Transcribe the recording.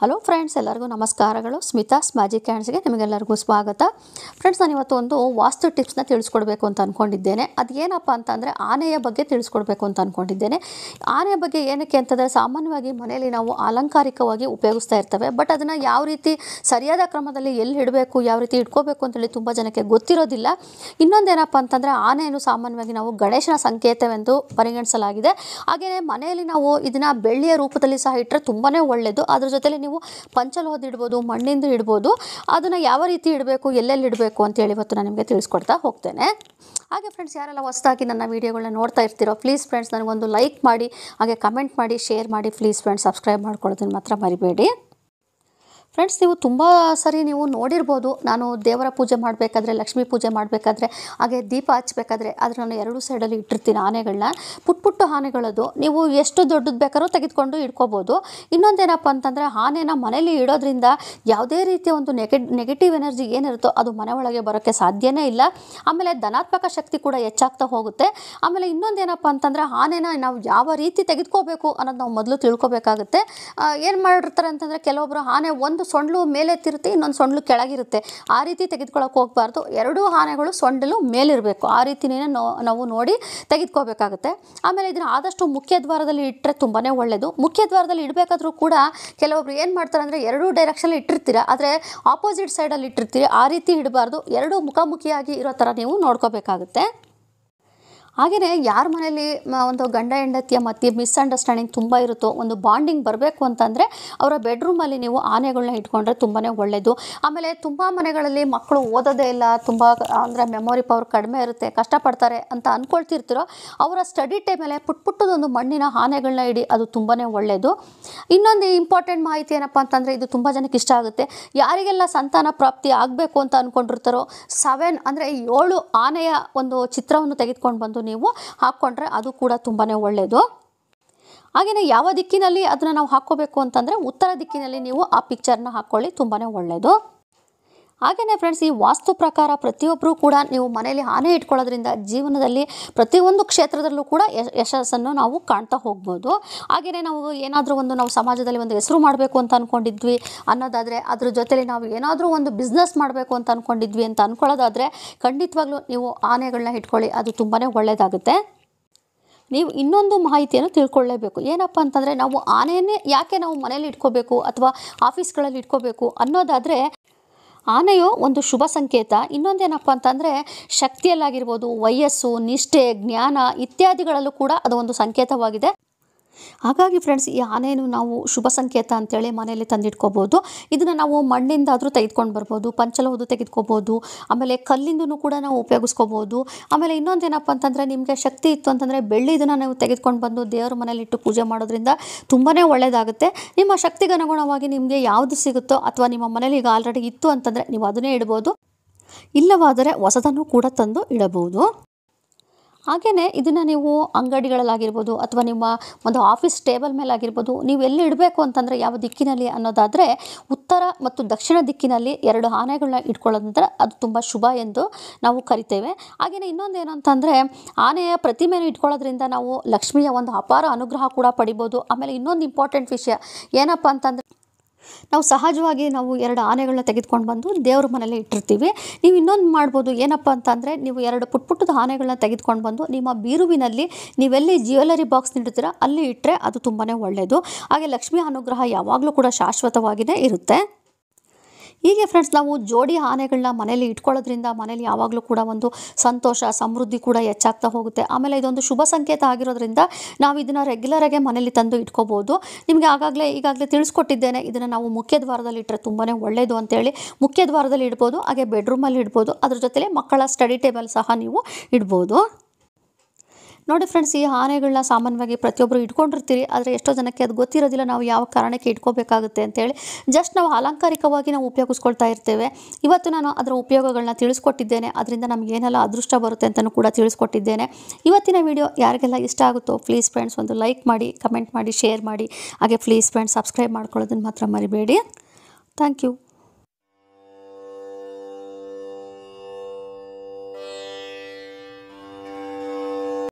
hello friends ಎಲ್ಲರಿಗೂ ನಮಸ್ಕಾರಗಳು Smitha's magic ಹ್ಯಾಂಡ್ಸ್ಗೆ ನಿಮಗೆಲ್ಲರಿಗೂ ಸ್ವಾಗತ ಫ್ರೆಂಡ್ಸ್ ನಾನು ಇವತ್ತು ಒಂದು ವಾಸ್ತು ಟಿಪ್ಸ್ನ ತಿಳಿಸ್ಕೊಡ್ಬೇಕು ಅಂತ ಅಂದ್ಕೊಂಡಿದ್ದೇನೆ ಅದು ಏನಪ್ಪ ಅಂತಂದರೆ ಆನೆಯ ಬಗ್ಗೆ ತಿಳಿಸ್ಕೊಡ್ಬೇಕು ಅಂತ ಅಂದ್ಕೊಂಡಿದ್ದೇನೆ ಆನೆಯ ಬಗ್ಗೆ ಏನಕ್ಕೆ ಅಂತಂದರೆ ಸಾಮಾನ್ಯವಾಗಿ ಮನೆಯಲ್ಲಿ ನಾವು ಅಲಂಕಾರಿಕವಾಗಿ ಉಪಯೋಗಿಸ್ತಾ ಇರ್ತೇವೆ ಬಟ್ ಅದನ್ನು ಯಾವ ರೀತಿ ಸರಿಯಾದ ಕ್ರಮದಲ್ಲಿ ಎಲ್ಲಿ ಇಡಬೇಕು ಯಾವ ರೀತಿ ಇಟ್ಕೋಬೇಕು ಅಂತೇಳಿ ತುಂಬ ಜನಕ್ಕೆ ಗೊತ್ತಿರೋದಿಲ್ಲ ಇನ್ನೊಂದೇನಪ್ಪ ಅಂತಂದರೆ ಆನೆಯನ್ನು ಸಾಮಾನ್ಯವಾಗಿ ನಾವು ಗಣೇಶನ ಸಂಕೇತವೆಂದು ಪರಿಗಣಿಸಲಾಗಿದೆ ಹಾಗೆಯೇ ಮನೆಯಲ್ಲಿ ನಾವು ಇದನ್ನು ಬೆಳ್ಳಿಯ ರೂಪದಲ್ಲಿ ಸಹ ಇಟ್ಟರೆ ತುಂಬಾ ಒಳ್ಳೆಯದು ಅದ್ರ ಜೊತೆಲಿ ನೀವು ಪಂಚಲೋಹದ ಇಡ್ಬೋದು ಮಣ್ಣಿಂದ ಇಡ್ಬೋದು ಅದನ್ನು ಯಾವ ರೀತಿ ಇಡಬೇಕು ಎಲ್ಲೆಲ್ಲಿ ಇಡಬೇಕು ಅಂತೇಳಿ ಇವತ್ತು ನಾನು ನಿಮಗೆ ತಿಳಿಸ್ಕೊಡ್ತಾ ಹೋಗ್ತೇನೆ ಹಾಗೆ ಫ್ರೆಂಡ್ಸ್ ಯಾರೆಲ್ಲ ಹೊಸದಾಗಿ ನನ್ನ ವೀಡಿಯೋಗಳನ್ನ ನೋಡ್ತಾ ಇರ್ತೀರೋ ಪ್ಲೀಸ್ ಫ್ರೆಂಡ್ಸ್ ನನಗೊಂದು ಲೈಕ್ ಮಾಡಿ ಹಾಗೆ ಕಮೆಂಟ್ ಮಾಡಿ ಶೇರ್ ಮಾಡಿ ಪ್ಲೀಸ್ ಫ್ರೆಂಡ್ಸ್ ಸಬ್ಸ್ಕ್ರೈಬ್ ಮಾಡ್ಕೊಳ್ಳೋದನ್ನು ಮಾತ್ರ ಮರಿಬೇಡಿ ಫ್ರೆಂಡ್ಸ್ ನೀವು ತುಂಬ ಸರಿ ನೀವು ನೋಡಿರ್ಬೋದು ನಾನು ದೇವರ ಪೂಜೆ ಮಾಡಬೇಕಾದ್ರೆ ಲಕ್ಷ್ಮೀ ಪೂಜೆ ಮಾಡಬೇಕಾದ್ರೆ ಹಾಗೆ ದೀಪ ಹಚ್ಬೇಕಾದ್ರೆ ಆದರೆ ನಾನು ಎರಡು ಸೈಡಲ್ಲಿ ಇಟ್ಟಿರ್ತೀನಿ ಆನೆಗಳನ್ನ ಪುಟ್ ಪುಟ್ಟ ಆನೆಗಳದು ನೀವು ಎಷ್ಟು ದೊಡ್ಡದು ಬೇಕಾದ್ರೂ ತೆಗೆದುಕೊಂಡು ಇಟ್ಕೋಬೋದು ಇನ್ನೊಂದೇನಪ್ಪ ಅಂತಂದರೆ ಆನೆನ ಮನೇಲಿ ಇಡೋದ್ರಿಂದ ಯಾವುದೇ ರೀತಿಯ ಒಂದು ನೆಗೆ ನೆಗೆಟಿವ್ ಎನರ್ಜಿ ಏನಿರುತ್ತೋ ಅದು ಮನೆ ಒಳಗೆ ಬರೋಕ್ಕೆ ಸಾಧ್ಯನೇ ಇಲ್ಲ ಆಮೇಲೆ ಧನಾತ್ಮಕ ಶಕ್ತಿ ಕೂಡ ಹೆಚ್ಚಾಗ್ತಾ ಹೋಗುತ್ತೆ ಆಮೇಲೆ ಇನ್ನೊಂದೇನಪ್ಪ ಅಂತಂದರೆ ಆನೆನ ನಾವು ಯಾವ ರೀತಿ ತೆಗೆದುಕೋಬೇಕು ಅನ್ನೋದು ನಾವು ಮೊದಲು ತಿಳ್ಕೊಬೇಕಾಗುತ್ತೆ ಏನು ಮಾಡಿರ್ತಾರೆ ಅಂತಂದರೆ ಕೆಲವೊಬ್ಬರು ಆನೆ ಒಂದು ಸೊಂಡ್ಲು ಮೇಲೆತ್ತಿರುತ್ತೆ ಇನ್ನೊಂದು ಸೊಂಡ್ಲು ಕೆಳಗಿರುತ್ತೆ ಆ ರೀತಿ ತೆಗೆದುಕೊಳ್ಳೋಕೆ ಹೋಗಬಾರ್ದು ಎರಡೂ ಆನೆಗಳು ಸೊಂಡಲು ಮೇಲಿರಬೇಕು ಆ ರೀತಿನೇ ನಾವು ನೋಡಿ ತೆಗೆದುಕೋಬೇಕಾಗುತ್ತೆ ಆಮೇಲೆ ಇದನ್ನು ಆದಷ್ಟು ಮುಖ್ಯ ದ್ವಾರದಲ್ಲಿ ಇಟ್ಟರೆ ತುಂಬಾ ಒಳ್ಳೆಯದು ಮುಖ್ಯ ದ್ವಾರದಲ್ಲಿ ಇಡಬೇಕಾದ್ರೂ ಕೂಡ ಕೆಲವೊಬ್ರು ಏನು ಮಾಡ್ತಾರೆ ಅಂದರೆ ಎರಡೂ ಡೈರೆಕ್ಷನಲ್ಲಿ ಇಟ್ಟಿರ್ತೀರ ಆದರೆ ಆಪೋಸಿಟ್ ಸೈಡಲ್ಲಿ ಇಟ್ಟಿರ್ತೀರಿ ಆ ರೀತಿ ಇಡಬಾರ್ದು ಎರಡೂ ಮುಖಾಮುಖಿಯಾಗಿ ಇರೋ ಥರ ನೀವು ನೋಡ್ಕೋಬೇಕಾಗುತ್ತೆ ಹಾಗೆಯೇ ಯಾರ ಮನೇಲಿ ಮ- ಒಂದು ಗಂಡ ಹೆಂಡತಿಯ ಮಧ್ಯೆ ಮಿಸ್ಅಂಡರ್ಸ್ಟ್ಯಾಂಡಿಂಗ್ ತುಂಬ ಇರುತ್ತೋ ಒಂದು ಬಾಂಡಿಂಗ್ ಬರಬೇಕು ಅಂತಂದರೆ ಅವರ ಬೆಡ್ರೂಮಲ್ಲಿ ನೀವು ಆನೆಗಳನ್ನ ಇಟ್ಕೊಂಡ್ರೆ ತುಂಬಾ ಒಳ್ಳೆಯದು ಆಮೇಲೆ ತುಂಬ ಮನೆಗಳಲ್ಲಿ ಮಕ್ಕಳು ಓದೋದೇ ಇಲ್ಲ ತುಂಬ ಅಂದರೆ ಮೆಮೊರಿ ಪವರ್ ಕಡಿಮೆ ಇರುತ್ತೆ ಕಷ್ಟಪಡ್ತಾರೆ ಅಂತ ಅಂದ್ಕೊಳ್ತಿರ್ತೀರೋ ಅವರ ಸ್ಟಡಿ ಟೈಮಲ್ಲೇ ಪುಟ್ ಪುಟ್ಟದೊಂದು ಮಣ್ಣಿನ ಆನೆಗಳನ್ನ ಇಡಿ ಅದು ತುಂಬಾ ಒಳ್ಳೆಯದು ಇನ್ನೊಂದು ಇಂಪಾರ್ಟೆಂಟ್ ಮಾಹಿತಿ ಏನಪ್ಪ ಅಂತಂದರೆ ಇದು ತುಂಬ ಜನಕ್ಕೆ ಇಷ್ಟ ಆಗುತ್ತೆ ಯಾರಿಗೆಲ್ಲ ಸಂತಾನ ಪ್ರಾಪ್ತಿ ಆಗಬೇಕು ಅಂತ ಅಂದ್ಕೊಂಡಿರ್ತಾರೋ ಸೆವೆನ್ ಅಂದರೆ ಏಳು ಆನೆಯ ಒಂದು ಚಿತ್ರವನ್ನು ತೆಗೆದುಕೊಂಡು ಬಂದು ನೀವು ಹಾಕ್ಕೊಂಡ್ರೆ ಅದು ಕೂಡ ತುಂಬಾ ಒಳ್ಳೆಯದು ಹಾಗೆಯೇ ಯಾವ ದಿಕ್ಕಿನಲ್ಲಿ ಅದನ್ನು ನಾವು ಹಾಕ್ಕೋಬೇಕು ಅಂತಂದರೆ ಉತ್ತರ ದಿಕ್ಕಿನಲ್ಲಿ ನೀವು ಆ ಪಿಕ್ಚರ್ನ ಹಾಕ್ಕೊಳ್ಳಿ ತುಂಬಾ ಒಳ್ಳೆಯದು ಹಾಗೆಯೇ ಫ್ರೆಂಡ್ಸ್ ಈ ವಾಸ್ತು ಪ್ರಕಾರ ಪ್ರತಿಯೊಬ್ಬರೂ ಕೂಡ ನೀವು ಮನೆಯಲ್ಲಿ ಆನೆ ಇಟ್ಕೊಳ್ಳೋದ್ರಿಂದ ಜೀವನದಲ್ಲಿ ಪ್ರತಿಯೊಂದು ಕ್ಷೇತ್ರದಲ್ಲೂ ಕೂಡ ಯಶ್- ಯಶಸ್ಸನ್ನು ನಾವು ಕಾಣ್ತಾ ಹೋಗ್ಬೋದು ಹಾಗೆಯೇ ನಾವು ಏನಾದರೂ ಒಂದು ನಾವು ಸಮಾಜದಲ್ಲಿ ಒಂದು ಹೆಸರು ಮಾಡಬೇಕು ಅಂತ ಅಂದ್ಕೊಂಡಿದ್ವಿ ಅನ್ನೋದಾದರೆ ಅದ್ರ ಜೊತೆಲಿ ನಾವು ಏನಾದರೂ ಒಂದು ಬಿಸ್ನೆಸ್ ಮಾಡಬೇಕು ಅಂತ ಅಂದ್ಕೊಂಡಿದ್ವಿ ಅಂತ ಅಂದ್ಕೊಳ್ಳೋದಾದರೆ ಖಂಡಿತವಾಗ್ಲೂ ನೀವು ಆನೆಗಳನ್ನ ಇಟ್ಕೊಳ್ಳಿ ಅದು ತುಂಬಾ ಒಳ್ಳೆಯದಾಗುತ್ತೆ ನೀವು ಇನ್ನೊಂದು ಮಾಹಿತಿಯನ್ನು ತಿಳ್ಕೊಳ್ಳೇಬೇಕು ಏನಪ್ಪ ಅಂತಂದರೆ ನಾವು ಆನೆಯನ್ನೇ ಯಾಕೆ ನಾವು ಮನೇಲಿ ಇಟ್ಕೋಬೇಕು ಅಥವಾ ಆಫೀಸ್ಗಳಲ್ಲಿ ಇಟ್ಕೋಬೇಕು ಅನ್ನೋದಾದರೆ ಆನೆಯು ಒಂದು ಶುಭ ಸಂಕೇತ ಇನ್ನೊಂದೇನಪ್ಪ ಅಂತಂದರೆ ಶಕ್ತಿಯಲ್ಲಾಗಿರ್ಬೋದು ವಯಸ್ಸು ನಿಷ್ಠೆ ಜ್ಞಾನ ಇತ್ಯಾದಿಗಳಲ್ಲೂ ಕೂಡ ಅದು ಒಂದು ಸಂಕೇತವಾಗಿದೆ ಹಾಗಾಗಿ ಫ್ರೆಂಡ್ಸ್ ಈ ಆನೆಯನ್ನು ನಾವು ಶುಭ ಸಂಕೇತ ಅಂತೇಳಿ ಮನೆಯಲ್ಲಿ ತಂದಿಟ್ಕೋಬೋದು ಇದನ್ನು ನಾವು ಮಣ್ಣಿಂದಾದರೂ ತೆಗೆದುಕೊಂಡು ಬರ್ಬೋದು ಪಂಚಲೋಹದ್ದು ತೆಗೆದುಕೋಬೋದು ಆಮೇಲೆ ಕಲ್ಲಿಂದನೂ ಕೂಡ ನಾವು ಉಪಯೋಗಿಸ್ಕೋಬೋದು ಆಮೇಲೆ ಇನ್ನೊಂದೇನಪ್ಪ ಅಂತಂದರೆ ನಿಮಗೆ ಶಕ್ತಿ ಇತ್ತು ಅಂತಂದರೆ ಬೆಳ್ಳಿದನ್ನು ನೀವು ತೆಗೆದುಕೊಂಡು ಬಂದು ದೇವರ ಮನೇಲಿ ಇಟ್ಟು ಪೂಜೆ ಮಾಡೋದ್ರಿಂದ ತುಂಬಾ ಒಳ್ಳೆಯದಾಗುತ್ತೆ ನಿಮ್ಮ ಶಕ್ತಿಗೆ ಅನುಗುಣವಾಗಿ ನಿಮಗೆ ಯಾವುದು ಸಿಗುತ್ತೋ ಅಥವಾ ನಿಮ್ಮ ಮನೇಲಿ ಈಗ ಆಲ್ರೆಡಿ ಇತ್ತು ಅಂತಂದರೆ ನೀವು ಅದನ್ನೇ ಇಡ್ಬೋದು ಇಲ್ಲವಾದರೆ ಹೊಸದನ್ನು ಕೂಡ ತಂದು ಇಡಬಹುದು ಹಾಗೆಯೇ ಇದನ್ನು ನೀವು ಅಂಗಡಿಗಳಲ್ಲಾಗಿರ್ಬೋದು ಅಥವಾ ನಿಮ್ಮ ಒಂದು ಆಫೀಸ್ ಟೇಬಲ್ ಮೇಲೆ ಆಗಿರ್ಬೋದು ನೀವು ಎಲ್ಲಿ ಇಡಬೇಕು ಅಂತಂದರೆ ಯಾವ ದಿಕ್ಕಿನಲ್ಲಿ ಅನ್ನೋದಾದರೆ ಉತ್ತರ ಮತ್ತು ದಕ್ಷಿಣ ದಿಕ್ಕಿನಲ್ಲಿ ಎರಡು ಆನೆಗಳನ್ನ ಇಟ್ಕೊಳ್ಳೋದಂದ್ರೆ ಅದು ತುಂಬ ಶುಭ ಎಂದು ನಾವು ಕರಿತೇವೆ ಹಾಗೆಯೇ ಇನ್ನೊಂದು ಏನು ಅಂತಂದರೆ ಆನೆಯ ಪ್ರತಿಮೆಯನ್ನು ಇಟ್ಕೊಳ್ಳೋದ್ರಿಂದ ನಾವು ಲಕ್ಷ್ಮಿಯ ಒಂದು ಅಪಾರ ಅನುಗ್ರಹ ಕೂಡ ಪಡಿಬೋದು ಆಮೇಲೆ ಇನ್ನೊಂದು ಇಂಪಾರ್ಟೆಂಟ್ ವಿಷಯ ಏನಪ್ಪ ಅಂತಂದರೆ ನಾವು ಸಹಜವಾಗಿ ನಾವು ಎರಡು ಆನೆಗಳನ್ನ ತೆಗೆದುಕೊಂಡು ಬಂದು ದೇವ್ರ ಮನೇಲಿ ಇಟ್ಟಿರ್ತೀವಿ ನೀವು ಇನ್ನೊಂದು ಮಾಡ್ಬೋದು ಏನಪ್ಪ ಅಂತಂದರೆ ನೀವು ಎರಡು ಪುಟ್ ಪುಟ್ಟದ ಆನೆಗಳನ್ನ ತೆಗೆದುಕೊಂಡು ಬಂದು ನಿಮ್ಮ ಬೀರುವಿನಲ್ಲಿ ನೀವೆಲ್ಲಿ ಜ್ಯುವೆಲರಿ ಬಾಕ್ಸ್ ನೀಡ್ತೀರಾ ಅಲ್ಲಿ ಇಟ್ಟರೆ ಅದು ತುಂಬಾ ಒಳ್ಳೆಯದು ಹಾಗೆ ಲಕ್ಷ್ಮಿ ಅನುಗ್ರಹ ಯಾವಾಗಲೂ ಕೂಡ ಶಾಶ್ವತವಾಗಿಯೇ ಇರುತ್ತೆ ಹೀಗೆ ಫ್ರೆಂಡ್ಸ್ ನಾವು ಜೋಡಿ ಆನೆಗಳನ್ನ ಮನೇಲಿ ಇಟ್ಕೊಳ್ಳೋದ್ರಿಂದ ಮನೇಲಿ ಯಾವಾಗಲೂ ಕೂಡ ಒಂದು ಸಂತೋಷ ಸಮೃದ್ಧಿ ಕೂಡ ಹೆಚ್ಚಾಗ್ತಾ ಹೋಗುತ್ತೆ ಆಮೇಲೆ ಇದೊಂದು ಶುಭ ಸಂಕೇತ ಆಗಿರೋದ್ರಿಂದ ನಾವು ಇದನ್ನು ರೆಗ್ಯುಲರಾಗೆ ಮನೇಲಿ ತಂದು ಇಟ್ಕೋಬೋದು ನಿಮಗೆ ಆಗಾಗಲೇ ಈಗಾಗಲೇ ತಿಳಿಸ್ಕೊಟ್ಟಿದ್ದೇನೆ ಇದನ್ನು ನಾವು ಮುಖ್ಯ ದ್ವಾರದಲ್ಲಿ ಇಟ್ಟರೆ ತುಂಬಾ ಒಳ್ಳೆಯದು ಅಂತೇಳಿ ಮುಖ್ಯ ದ್ವಾರದಲ್ಲಿ ಇಡ್ಬೋದು ಹಾಗೆ ಬೆಡ್ರೂಮಲ್ಲಿ ಇಡ್ಬೋದು ಅದ್ರ ಜೊತೆಲೆ ಮಕ್ಕಳ ಸ್ಟಡಿ ಟೇಬಲ್ ಸಹ ನೀವು ಇಡ್ಬೋದು ನೋಡಿ ಫ್ರೆಂಡ್ಸ್ ಈ ಆನೆಗಳನ್ನ ಸಾಮಾನ್ಯವಾಗಿ ಪ್ರತಿಯೊಬ್ಬರು ಇಟ್ಕೊಂಡಿರ್ತೀರಿ ಆದರೆ ಎಷ್ಟೋ ಜನಕ್ಕೆ ಅದು ಗೊತ್ತಿರೋದಿಲ್ಲ ನಾವು ಯಾವ ಕಾರಣಕ್ಕೆ ಇಟ್ಕೋಬೇಕಾಗುತ್ತೆ ಅಂತೇಳಿ ಜಸ್ಟ್ ನಾವು ಅಲಂಕಾರಿಕವಾಗಿ ನಾವು ಉಪಯೋಗಿಸ್ಕೊಳ್ತಾ ಇರ್ತೇವೆ ಇವತ್ತು ನಾನು ಅದರ ಉಪಯೋಗಗಳನ್ನ ತಿಳಿಸ್ಕೊಟ್ಟಿದ್ದೇನೆ ಅದರಿಂದ ನಮ್ಗೆ ಏನೆಲ್ಲ ಅದೃಷ್ಟ ಬರುತ್ತೆ ಅಂತಲೂ ಕೂಡ ತಿಳಿಸ್ಕೊಟ್ಟಿದ್ದೇನೆ ಇವತ್ತಿನ ವಿಡಿಯೋ ಯಾರಿಗೆಲ್ಲ ಇಷ್ಟ ಆಗುತ್ತೋ ಪ್ಲೀಸ್ ಫ್ರೆಂಡ್ಸ್ ಒಂದು ಲೈಕ್ ಮಾಡಿ ಕಮೆಂಟ್ ಮಾಡಿ ಶೇರ್ ಮಾಡಿ ಹಾಗೆ ಪ್ಲೀಸ್ ಫ್ರೆಂಡ್ಸ್ ಸಬ್ಸ್ಕ್ರೈಬ್ ಮಾಡ್ಕೊಳ್ಳೋದನ್ನು ಮಾತ್ರ ಮರಿಬೇಡಿ ಥ್ಯಾಂಕ್ ಯು